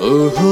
ఓహో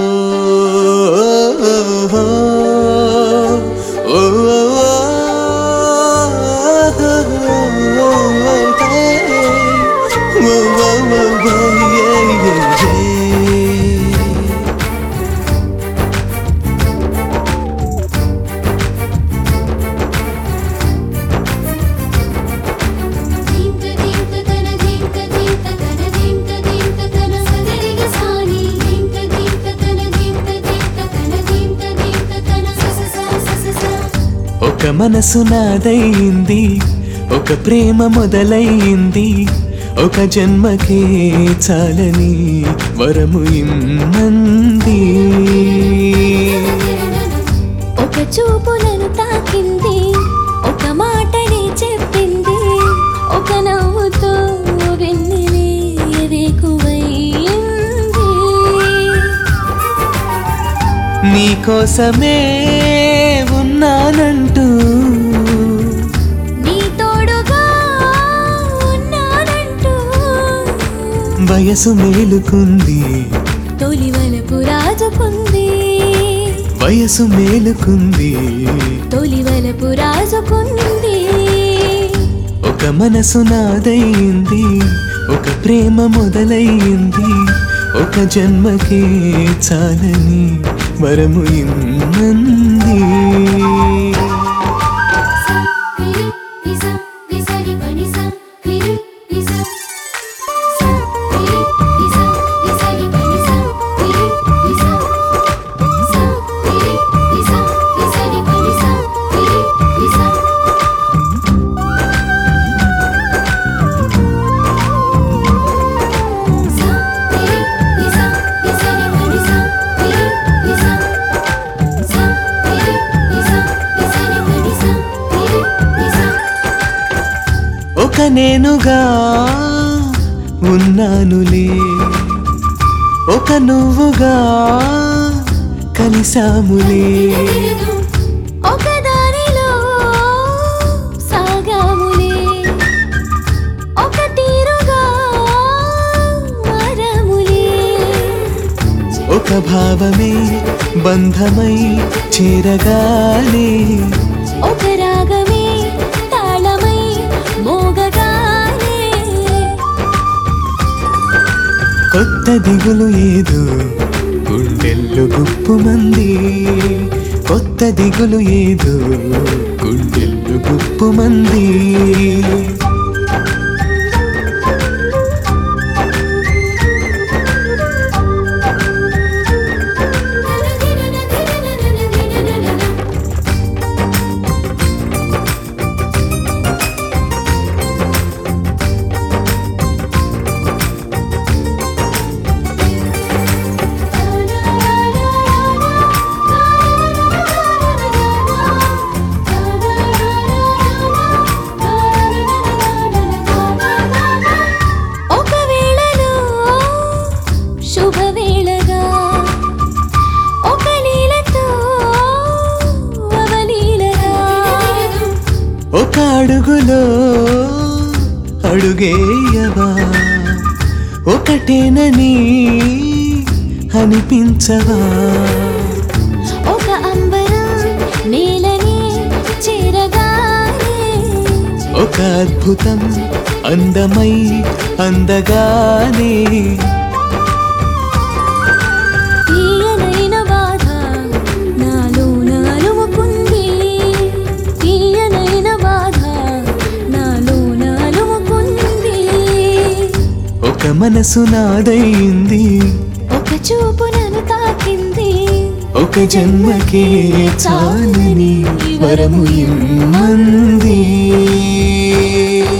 ధీంత ధీంత తన ధీంత ధీంత తన ధీంత ధీంత తన సదరిగ సాని ధీంత ధీంత తన ధీంత ధీంత తన ధీంత ధీంత తన సస స సస స ఒక మనసు నాదయింది ఒక ప్రేమ మొదలయింది ఒక జన్మకే చాలని వరము ఇమ్మంది ఒక చూపులను తాకింది ఒక మాటని చెప్పింది ఒక నవ్వుతో వెన్నెలే వేకువైంది నీకోసమే ఉన్నానంటూ నీ తోడుగా ఉన్నానంటూ వయసు మేలుకుంది తొలి వలపు రాజుకుంది వయసు మేలుకుంది తొలి వలపు రాజుకుంది ఒక మనసు నాదయింది ఒక ప్రేమ మొదలయింది ఒక జన్మకే చాలని వరము ఇమ్మంది సా పిరి నిసా నిసరి పనిసా పిరి నిసా సా పిరి నిసా నిసరి పనిసా పిరి నిసా సా పిరి నిసా నిసరి పనిసా పిరి నిసా సా పిరి నిసా నిసరి పనిసా పిరి నిసా సా పిరి నిసా నిసరి పనిసా పిరి నిసా ఒక నేనుగా ఉన్నానులే ఒక నువ్వుగా కలిసాములే ఒక దారిలో సాగాములే ఒక తీరుగా మారాములే ఒక భావమే బంధమై చేరగానే ఒక రాగమే తాళమై మోగగానే కొత్త దిగులు ఏదో గుండెల్లు గుప్పుమంది కొత్త దిగులు ఏదో గుండెల్లు గుప్పుమంది ఒక వేళలో శుభవేళగా ఒక లీలతో అవలీలగా ఒక అడుగులో అడుగేయవా ఒకటేనని అనిపించవా ఒక అంబరం నేలని చేరగానే ఒక అద్భుతం అందమై అందగానే తీయనైన బాధ నాలో నాలుముకుంది తీయనైన బాధ నాలో నాలుముకుంది ఒక మనసు నాదయింది ఒక చూపు నన్ను తాకింది ఒక జన్మకే చాలని వరము ఇమ్మంది